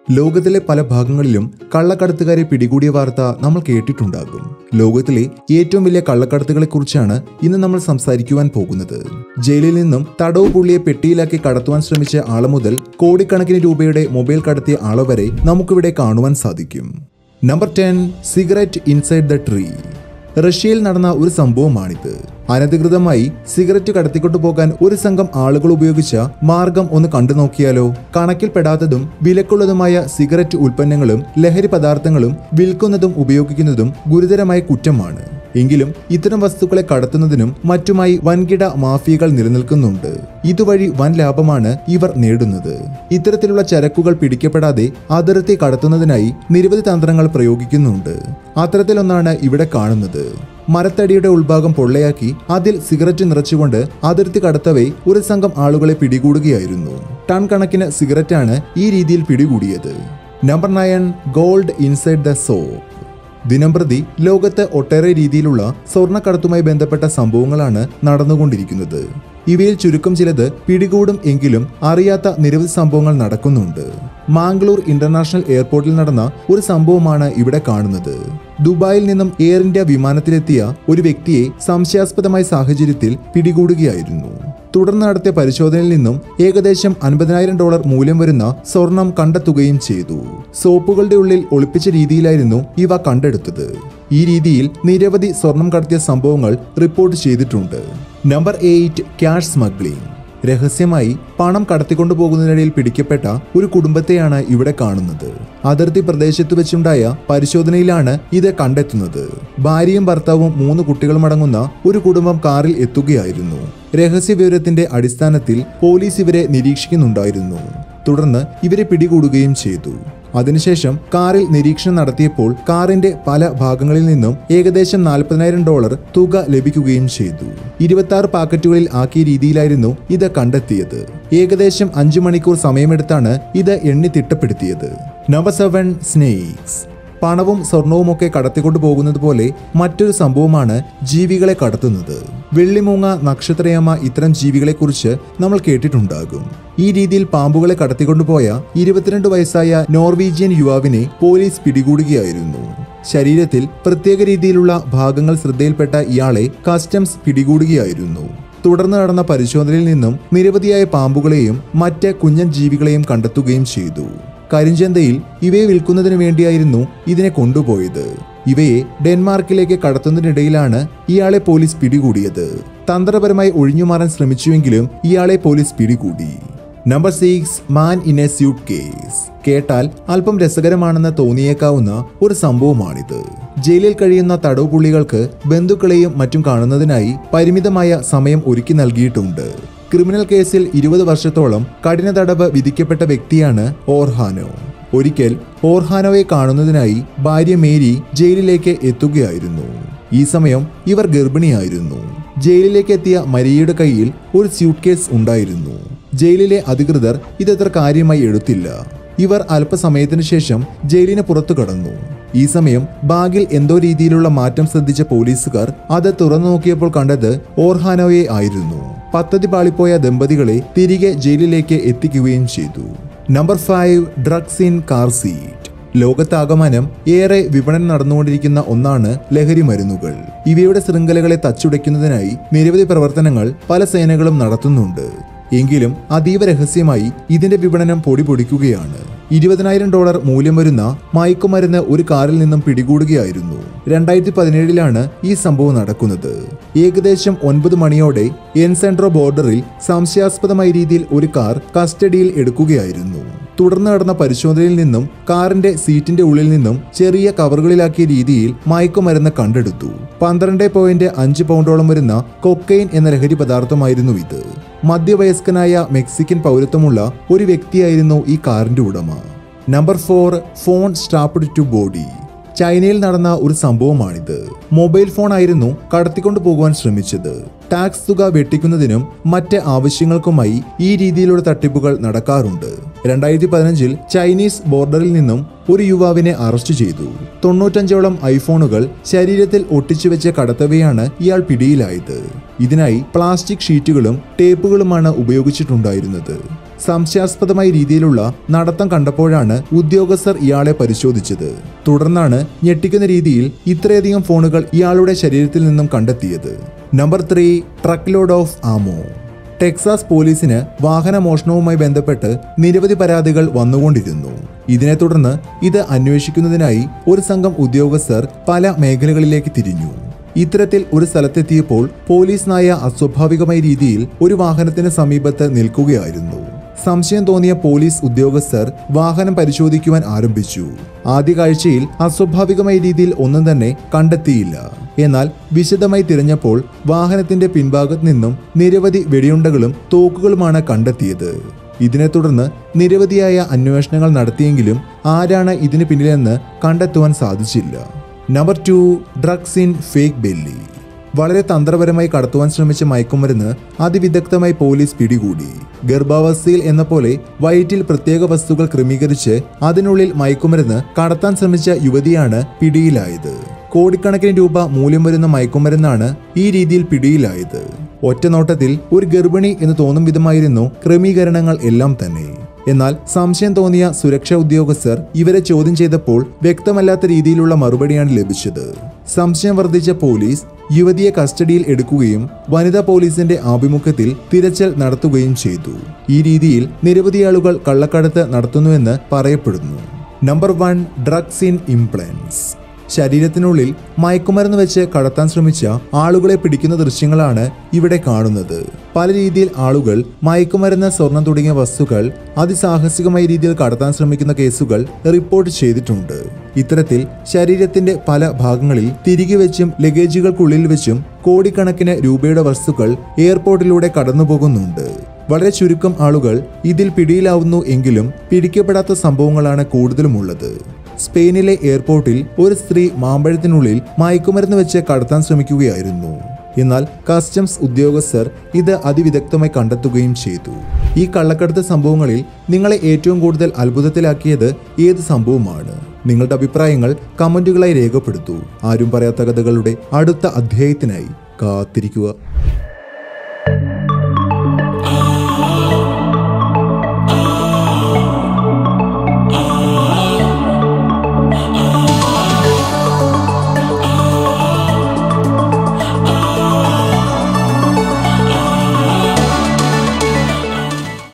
ലോകത്തിലെ പല ഭാഗങ്ങളിലും കള്ളക്കടത്തുകാരെ പിടികൂടിയ വാർത്ത നമ്മൾ കേട്ടിട്ടുണ്ടാകും ലോകത്തിലെ ഏറ്റവും വലിയ കള്ളക്കടത്തുകളെക്കുറിച്ചാണ് ഇന്ന് നമ്മൾ സംസാരിക്കുവാൻ പോകുന്നത് ജയിലിൽ നിന്നും തടവ് പുള്ളിയെ പെട്ടിയിലാക്കി കടത്തുവാൻ ശ്രമിച്ച ആള് മുതൽ കോടിക്കണക്കിന് രൂപയുടെ മൊബൈൽ കടത്തിയ ആള് വരെ നമുക്കിവിടെ കാണുവാൻ സാധിക്കും number ten cigarette inside the tree റഷ്യയിൽ നടന്ന ഒരു സംഭവമാണിത് അനധികൃതമായി സിഗരറ്റ് കടത്തിക്കൊണ്ടു പോകാൻ ഒരു സംഘം ആളുകൾ ഉപയോഗിച്ച മാർഗം ഒന്ന് കണ്ടു നോക്കിയാലോ കണക്കിൽപ്പെടാത്തതും വിലക്കുള്ളതുമായ സിഗരറ്റ് ഉൽപ്പന്നങ്ങളും ലഹരി പദാർത്ഥങ്ങളും വിൽക്കുന്നതും ഉപയോഗിക്കുന്നതും ഗുരുതരമായ കുറ്റമാണ് എങ്കിലും ഇത്തരം വസ്തുക്കളെ കടത്തുന്നതിനും മറ്റുമായി വൻകിട മാഫിയകൾ നിലനിൽക്കുന്നുണ്ട് ഇതുവഴി വൻ ലാഭമാണ് ഇവർ നേടുന്നത് ഇത്തരത്തിലുള്ള ചരക്കുകൾ പിടിക്കപ്പെടാതെ അതിർത്തി കടത്തുന്നതിനായി നിരവധി തന്ത്രങ്ങൾ പ്രയോഗിക്കുന്നുണ്ട് അത്തരത്തിലൊന്നാണ് ഇവിടെ കാണുന്നത് മരത്തടിയുടെ ഉൾഭാഗം പൊള്ളയാക്കി അതിൽ സിഗരറ്റ് നിറച്ചുകൊണ്ട് അതിർത്തി കടത്തവേ ഒരു സംഘം ആളുകളെ പിടികൂടുകയായിരുന്നു ടൺ കണക്കിന് സിഗരറ്റാണ് ഈ രീതിയിൽ പിടികൂടിയത് number nine gold inside the soap ദിനംപ്രതി ലോകത്ത് ഒട്ടേറെ രീതിയിലുള്ള സ്വർണ്ണക്കടത്തുമായി ബന്ധപ്പെട്ട സംഭവങ്ങളാണ് നടന്നുകൊണ്ടിരിക്കുന്നത് ഇവയിൽ ചുരുക്കം ചിലത് പിടികൂടും എങ്കിലും അറിയാത്ത നിരവധി സംഭവങ്ങൾ നടക്കുന്നുണ്ട് മാംഗ്ലൂർ ഇന്റർനാഷണൽ എയർപോർട്ടിൽ നടന്ന ഒരു സംഭവമാണ് ഇവിടെ കാണുന്നത് ദുബായിൽ നിന്നും എയർ ഇന്ത്യ വിമാനത്തിലെത്തിയ ഒരു വ്യക്തിയെ സംശയാസ്പദമായ സാഹചര്യത്തിൽ പിടികൂടുകയായിരുന്നു തുടർന്ന് നടത്തിയ പരിശോധനയിൽ നിന്നും ഏകദേശം അൻപതിനായിരം ഡോളർ മൂല്യം വരുന്ന സ്വർണം കണ്ടെത്തുകയും ചെയ്തു സോപ്പുകളുടെ ഉള്ളിൽ ഒളിപ്പിച്ച രീതിയിലായിരുന്നു ഇവ കണ്ടെടുത്തത് ഈ രീതിയിൽ നിരവധി സ്വർണം കടത്തിയ സംഭവങ്ങൾ റിപ്പോർട്ട് ചെയ്തിട്ടുണ്ട് നമ്പർ എയ്റ്റ് ക്യാഷ് സ്മഗ്ലിംഗ് രഹസ്യമായി പണം കടത്തിക്കൊണ്ടുപോകുന്നതിനിടയിൽ പിടിക്കപ്പെട്ട ഒരു കുടുംബത്തെയാണ് ഇവിടെ കാണുന്നത് അതിർത്തി പ്രദേശത്ത് വെച്ചുണ്ടായ പരിശോധനയിലാണ് ഇത് കണ്ടെത്തുന്നത് ഭാര്യയും ഭർത്താവും മൂന്ന് കുട്ടികളും അടങ്ങുന്ന ഒരു കുടുംബം കാറിൽ എത്തുകയായിരുന്നു രഹസ്യ വിവരത്തിന്റെ അടിസ്ഥാനത്തിൽ പോലീസ് ഇവരെ നിരീക്ഷിക്കുന്നുണ്ടായിരുന്നു തുടർന്ന് ഇവരെ പിടികൂടുകയും ചെയ്തു അതിനുശേഷം കാറിൽ നിരീക്ഷണം നടത്തിയപ്പോൾ കാറിന്റെ പല ഭാഗങ്ങളിൽ നിന്നും ഏകദേശം നാൽപ്പതിനായിരം ഡോളർ തുക ലഭിക്കുകയും ചെയ്തു ഇരുപത്തി ആറ് പാക്കറ്റുകളിൽ ആക്കിയ രീതിയിലായിരുന്നു ഇത് കണ്ടെത്തിയത് ഏകദേശം അഞ്ചു മണിക്കൂർ സമയമെടുത്താണ് ഇത് എണ്ണി തിട്ടപ്പെടുത്തിയത് നമ്പർ സെവൻ സ്നേക്സ് പണവും സ്വർണവുമൊക്കെ കടത്തിക്കൊണ്ടു പോകുന്നത് പോലെ മറ്റൊരു സംഭവമാണ് ജീവികളെ കടത്തുന്നത് വെള്ളിമൂങ്ങ നക്ഷത്രയാമ ഇത്തരം ജീവികളെക്കുറിച്ച് നമ്മൾ കേട്ടിട്ടുണ്ടാകും ഈ രീതിയിൽ പാമ്പുകളെ കടത്തിക്കൊണ്ടുപോയ ഇരുപത്തിരണ്ട് വയസ്സായ നോർവീജിയൻ യുവാവിനെ പോലീസ് പിടികൂടുകയായിരുന്നു ശരീരത്തിൽ പ്രത്യേക രീതിയിലുള്ള ഭാഗങ്ങൾ ശ്രദ്ധയിൽപ്പെട്ട ഇയാളെ കസ്റ്റംസ് പിടികൂടുകയായിരുന്നു തുടർന്ന് നടന്ന പരിശോധനയിൽ നിന്നും നിരവധിയായ പാമ്പുകളെയും മറ്റ് കുഞ്ഞൻ ജീവികളെയും കണ്ടെത്തുകയും ചെയ്തു കരിഞ്ചന്തയിൽ ഇവയെ വിൽക്കുന്നതിന് വേണ്ടിയായിരുന്നു ഇതിനെ കൊണ്ടുപോയത് ഇവയെ ഡെൻമാർക്കിലേക്ക് കടത്തുന്നതിനിടയിലാണ് ഇയാളെ പോലീസ് പിടികൂടിയത് തന്ത്രപരമായി ഒഴിഞ്ഞുമാറാൻ ശ്രമിച്ചുവെങ്കിലും ഇയാളെ പോലീസ് പിടികൂടി number six man in a suitcase കേട്ടാൽ അല്പം രസകരമാണെന്ന് തോന്നിയേക്കാവുന്ന ഒരു സംഭവമാണിത് ജയിലിൽ കഴിയുന്ന തടവ് പുള്ളികൾക്ക് ബന്ധുക്കളെയും മറ്റും കാണുന്നതിനായി പരിമിതമായ സമയം ഒരുക്കി നൽകിയിട്ടുണ്ട് ക്രിമിനൽ കേസിൽ ഇരുപത് വർഷത്തോളം കഠിന തടവ് വിധിക്കപ്പെട്ട വ്യക്തിയാണ് ഓർഹാനോ ഒരിക്കൽ ഓർഹാനോയെ കാണുന്നതിനായി ഭാര്യ മേരി ജയിലിലേക്ക് എത്തുകയായിരുന്നു ഈ സമയം ഇവർ ഗർഭിണിയായിരുന്നു ജയിലിലേക്ക് എത്തിയ മരിയയുടെ കയ്യിൽ ഒരു സ്യൂട്ട് കേസ് ഉണ്ടായിരുന്നു ജയിലിലെ അധികൃതർ ഇതത്ര കാര്യമായി എടുത്തില്ല ഇവർ അല്പസമയത്തിനു ശേഷം ജയിലിന് പുറത്തു കടന്നു ഈ സമയം ബാഗിൽ എന്തോ രീതിയിലുള്ള മാറ്റം ശ്രദ്ധിച്ച പോലീസുകാർ അത് തുറന്നു നോക്കിയപ്പോൾ കണ്ടത് ഓർഹാനോയെ ആയിരുന്നു പദ്ധതി പാളിപ്പോയ ദമ്പതികളെ തിരികെ ജയിലിലേക്ക് എത്തിക്കുകയും ചെയ്തു number five drugs in car seat ലോകത്താകമാനം ഏറെ വിപണനം നടന്നുകൊണ്ടിരിക്കുന്ന ഒന്നാണ് ലഹരി മരുന്നുകൾ ഇവയുടെ ശൃംഖലകളെ തച്ചുടയ്ക്കുന്നതിനായി നിരവധി പ്രവർത്തനങ്ങൾ പല സേനകളും നടത്തുന്നുണ്ട് എങ്കിലും അതീവ രഹസ്യമായി ഇതിന്റെ വിപണനം പൊടി പൊടിക്കുകയാണ് ഇരുപതിനായിരം ഡോളർ മൂല്യം വരുന്ന മയക്കുമരുന്ന് ഒരു കാറിൽ നിന്നും പിടികൂടുകയായിരുന്നു രണ്ടായിരത്തി പതിനേഴിലാണ് ഈ സംഭവം നടക്കുന്നത് ഏകദേശം ഒൻപത് മണിയോടെ എൻസെൻട്രോ ബോർഡറിൽ സംശയാസ്പദമായ രീതിയിൽ ഒരു കാർ കസ്റ്റഡിയിൽ എടുക്കുകയായിരുന്നു തുടർന്ന് നടന്ന പരിശോധനയിൽ നിന്നും കാറിന്റെ സീറ്റിന്റെ ഉള്ളിൽ നിന്നും ചെറിയ കവറുകളിലാക്കിയ രീതിയിൽ മയക്കുമരുന്ന് കണ്ടെടുത്തു പന്ത്രണ്ട് പോയിന്റ് അഞ്ച് പൗണ്ടോളം വരുന്ന കൊക്കൈൻ എന്ന ലഹരി പദാർത്ഥമായിരുന്നു ഇത് മധ്യവയസ്കനായ മെക്സിക്കൻ പൗരത്വമുള്ള ഒരു വ്യക്തിയായിരുന്നു ഈ കാറിന്റെ ഉടമ number four phone strapped to body ചൈനയിൽ നടന്ന ഒരു സംഭവമാണിത് മൊബൈൽ ഫോൺ ആയിരുന്നു കടത്തിക്കൊണ്ടു പോകുവാൻ ശ്രമിച്ചത് ടാക്സ് തുക വെട്ടിക്കുന്നതിനും മറ്റ് ആവശ്യങ്ങൾക്കുമായി ഈ രീതിയിലുള്ള തട്ടിപ്പുകൾ നടക്കാറുണ്ട് രണ്ടായിരത്തി പതിനഞ്ചിൽ ചൈനീസ് ബോർഡറിൽ നിന്നും ഒരു യുവാവിനെ അറസ്റ്റ് ചെയ്തു തൊണ്ണൂറ്റഞ്ചോളം ഐഫോണുകൾ ശരീരത്തിൽ ഒട്ടിച്ചു വെച്ച് കടത്തവെയാണ് ഇയാൾ പിടിയിലായത് ഇതിനായി പ്ലാസ്റ്റിക് ഷീറ്റുകളും ടേപ്പുകളുമാണ് ഉപയോഗിച്ചിട്ടുണ്ടായിരുന്നത് സംശയാസ്പദമായ രീതിയിലുള്ള നടത്തം കണ്ടപ്പോഴാണ് ഉദ്യോഗസ്ഥർ ഇയാളെ പരിശോധിച്ചത് തുടർന്നാണ് ഞെട്ടിക്കുന്ന രീതിയിൽ ഇത്രയധികം ഫോണുകൾ ഇയാളുടെ ശരീരത്തിൽ നിന്നും കണ്ടെത്തിയത് number three truck load of ammo Texas പോലീസിന് വാഹന മോഷണവുമായി ബന്ധപ്പെട്ട് നിരവധി പരാതികൾ വന്നുകൊണ്ടിരുന്നു ഇതിനെ തുടർന്ന് ഇത് അന്വേഷിക്കുന്നതിനായി ഒരു സംഘം ഉദ്യോഗസ്ഥർ പല മേഖലകളിലേക്ക് തിരിഞ്ഞു ഇത്തരത്തിൽ ഒരു സ്ഥലത്തെത്തിയപ്പോൾ പോലീസ് നായ അസ്വാഭാവികമായ രീതിയിൽ ഒരു വാഹനത്തിന് സമീപത്ത് നിൽക്കുകയായിരുന്നു സംശയം തോന്നിയ പോലീസ് ഉദ്യോഗസ്ഥർ വാഹനം പരിശോധിക്കുവാൻ ആരംഭിച്ചു ആദ്യ കാഴ്ചയിൽ അസ്വാഭാവികമായ രീതിയിൽ ഒന്നും തന്നെ കണ്ടെത്തിയില്ല എന്നാൽ വിശദമായി തിരഞ്ഞപ്പോൾ വാഹനത്തിന്റെ പിൻഭാഗത്ത് നിന്നും നിരവധി വെടിയുണ്ടകളും തോക്കുകളുമാണ് കണ്ടെത്തിയത് ഇതിനെ തുടർന്ന് നിരവധിയായ അന്വേഷണങ്ങൾ നടത്തിയെങ്കിലും ആരാണ് ഇതിന് പിന്നിലെന്ന് കണ്ടെത്തുവാൻ സാധിച്ചില്ല number two drugs in fake belly വളരെ തന്ത്രപരമായി കടത്തുവാൻ ശ്രമിച്ച മയക്കുമരുന്ന് അതിവിദഗ്ധമായി പോലീസ് പിടികൂടി ഗർഭാവസ്ഥയിൽ എന്ന പോലെ വയറ്റിൽ പ്രത്യേക വസ്തുക്കൾ ക്രമീകരിച്ച് അതിനുള്ളിൽ മയക്കുമരുന്ന് കടത്താൻ ശ്രമിച്ച യുവതിയാണ് പിടിയിലായത് കോടിക്കണക്കിന് രൂപ മൂല്യം വരുന്ന മയക്കുമരുന്നാണ് ഈ രീതിയിൽ പിടിയിലായത് ഒറ്റ നോട്ടത്തിൽ ഒരു ഗർഭിണി എന്ന് തോന്നും വിധമായിരുന്നു ക്രമീകരണങ്ങൾ എല്ലാം തന്നെ എന്നാൽ സംശയം തോന്നിയ സുരക്ഷാ ഉദ്യോഗസ്ഥർ ഇവരെ ചോദ്യം ചെയ്തപ്പോൾ വ്യക്തമല്ലാത്ത രീതിയിലുള്ള മറുപടിയാണ് ലഭിച്ചത് സംശയം വർദ്ധിച്ച പോലീസ് യുവതിയെ കസ്റ്റഡിയിൽ എടുക്കുകയും വനിതാ പോലീസിന്റെ ആഭിമുഖ്യത്തിൽ തിരച്ചിൽ നടത്തുകയും ചെയ്തു ഈ രീതിയിൽ നിരവധി ആളുകൾ കള്ളക്കടത്ത് നടത്തുന്നുവെന്ന് പറയപ്പെടുന്നു number one drugs in implants ശരീരത്തിനുള്ളിൽ മയക്കുമരുന്ന് വെച്ച് കടത്താൻ ശ്രമിച്ച ആളുകളെ പിടിക്കുന്ന ദൃശ്യങ്ങളാണ് ഇവിടെ കാണുന്നത് പല രീതിയിൽ ആളുകൾ മയക്കുമരുന്ന് സ്വർണം തുടങ്ങിയ വസ്തുക്കൾ അതിസാഹസികമായ രീതിയിൽ കടത്താൻ ശ്രമിക്കുന്ന കേസുകൾ റിപ്പോർട്ട് ചെയ്തിട്ടുണ്ട് ഇത്തരത്തിൽ ശരീരത്തിന്റെ പല ഭാഗങ്ങളിൽ തിരികെ വെച്ചും ലഗേജുകൾക്കുള്ളിൽ വെച്ചും കോടിക്കണക്കിന് രൂപയുടെ വസ്തുക്കൾ എയർപോർട്ടിലൂടെ കടന്നുപോകുന്നുണ്ട് വളരെ ചുരുക്കം ആളുകൾ ഇതിൽ പിടിയിലാവുന്നു എങ്കിലും പിടിക്കപ്പെടാത്ത സംഭവങ്ങളാണ് കൂടുതലുമുള്ളത് സ്പെയിനിലെ എയർപോർട്ടിൽ ഒരു സ്ത്രീ മാമ്പഴത്തിനുള്ളിൽ മയക്കുമരുന്ന് വെച്ച് കടത്താൻ ശ്രമിക്കുകയായിരുന്നു എന്നാൽ കസ്റ്റംസ് ഉദ്യോഗസ്ഥർ ഇത് അതിവിദഗ്ധമായി കണ്ടെത്തുകയും ചെയ്തു ഈ കള്ളക്കടത്ത് സംഭവങ്ങളിൽ നിങ്ങളെ ഏറ്റവും കൂടുതൽ അത്ഭുതത്തിലാക്കിയത് ഏത് സംഭവമാണ് നിങ്ങളുടെ അഭിപ്രായങ്ങൾ കമന്റുകളായി രേഖപ്പെടുത്തൂ ആരും പറയാത്ത കഥകളുടെ അടുത്ത അധ്യായത്തിനായി കാത്തിരിക്കുക